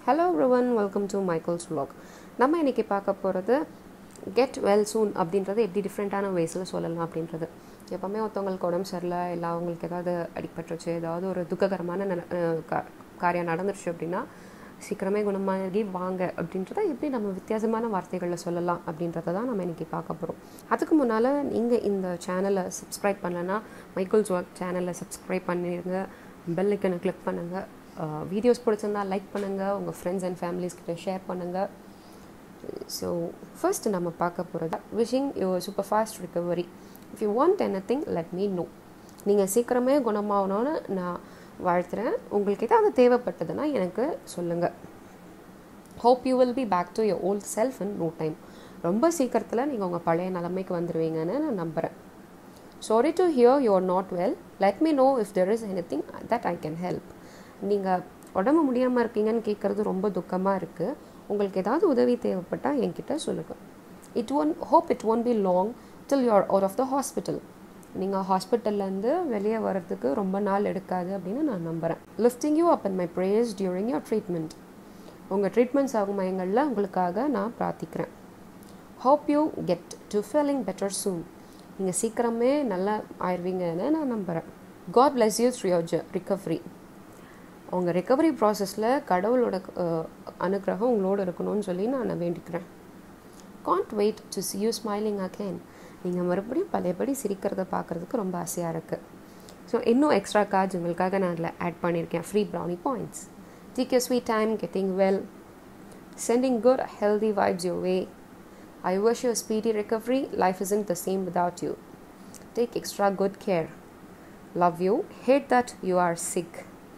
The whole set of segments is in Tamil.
ஹலோ ரிவன் வெல்கம் டு மைக்கேல்ஸ் vlog நம்ம இன்றைக்கி பார்க்க போகிறது கெட் வெல் சூன் அப்படின்றது எப்படி டிஃப்ரெண்ட்டான வேஸில் சொல்லலாம் அப்படின்றது எப்போவுமே ஒருத்தவங்களுக்கு உடம்பு சரியில்லை இல்லை அவங்களுக்கு ஏதாவது அடிபட்டுருச்சு ஏதாவது ஒரு துக்ககரமான நட அஹ் கா காரியம் நடந்துருச்சு அப்படின்னா சீக்கிரமே குணமாகி வாங்க அப்படின்றத எப்படி நம்ம வித்தியாசமான வார்த்தைகளில் சொல்லலாம் அப்படின்றத தான் நம்ம இன்றைக்கி பார்க்க போகிறோம் அதுக்கு முன்னால் நீங்கள் இந்த சேனலை சப்ஸ்கிரைப் பண்ணலைன்னா மைக்கேல்ஸ் ஒர்க் சேனலை சப்ஸ்கிரைப் பண்ணிடுங்க பெல் ஐக்கனை கிளிக் பண்ணுங்கள் வீடியோஸ் பிடிச்சிருந்தா லைக் பண்ணுங்கள் உங்கள் ஃப்ரெண்ட்ஸ் அண்ட் ஃபேமிலிஸ் கிட்ட ஷேர் பண்ணுங்கள் ஸோ ஃபர்ஸ்ட் நம்ம பார்க்க போகிறது wishing your super fast recovery if you want anything let me know நீங்கள் சீக்கிரமே குணமாகணும்னு நான் வாழ்த்துறேன் உங்களுக்கு ஏதாவது தேவைப்பட்டதுன்னா எனக்கு சொல்லுங்கள் hope you will be back to your old self in no time ரொம்ப சீக்கிரத்தில் நீங்கள் உங்கள் பழைய நிலைமைக்கு வந்துடுவீங்கன்னு நான் நம்புகிறேன் sorry to hear you are not well let me know if there is anything that I can help நீங்கள் உடம்பு முடியாமல் இருக்கீங்கன்னு கேட்குறது ரொம்ப துக்கமாக இருக்குது உங்களுக்கு ஏதாவது உதவி தேவைப்பட்டால் என்கிட்ட சொல்லுங்கள் it won hope it won't be long till you're out of the hospital நீங்கள் ஹாஸ்பிட்டல்லேருந்து வெளியே வர்றதுக்கு ரொம்ப நாள் எடுக்காது அப்படின்னு நான் நம்புகிறேன் lifting you up in my prayers during your treatment உங்கள் ட்ரீட்மெண்ட் சமயங்களில் உங்களுக்காக நான் பிரார்த்திக்கிறேன் hope you get to feeling better soon நீங்கள் சீக்கிரமே நல்லா ஆயிடுவீங்கன்னு நான் நம்புகிறேன் God bless you through your recovery உங்கள் ரெக்கவரி ப்ராசஸில் கடவுளோட அஹ், அனுக்கிரகம் உங்களோட இருக்கணும்னு சொல்லி நான் வேண்டிக்கிறேன் can't wait to see you smiling again நீங்கள் மறுபடியும் பழையபடி சிரிக்கிறத பார்க்குறதுக்கு ரொம்ப ஆசையாக இருக்குது ஸோ இன்னும் எக்ஸ்ட்ரா கார்ட்ஸ் உங்களுக்காக நான் அதில் ஆட் பண்ணியிருக்கேன் free brownie points take you sweet time getting well sending good healthy vibes your way i wish you a speedy recovery life isn't the same without you take extra good care love you hate that you are sick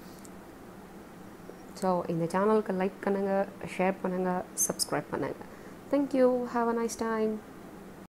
so இந்த சேனலுக்கு லைக் பண்ணுங்கள் ஷேர் பண்ணுங்கள் சப்ஸ்கிரைப் பண்ணுங்கள் thank you have a nice time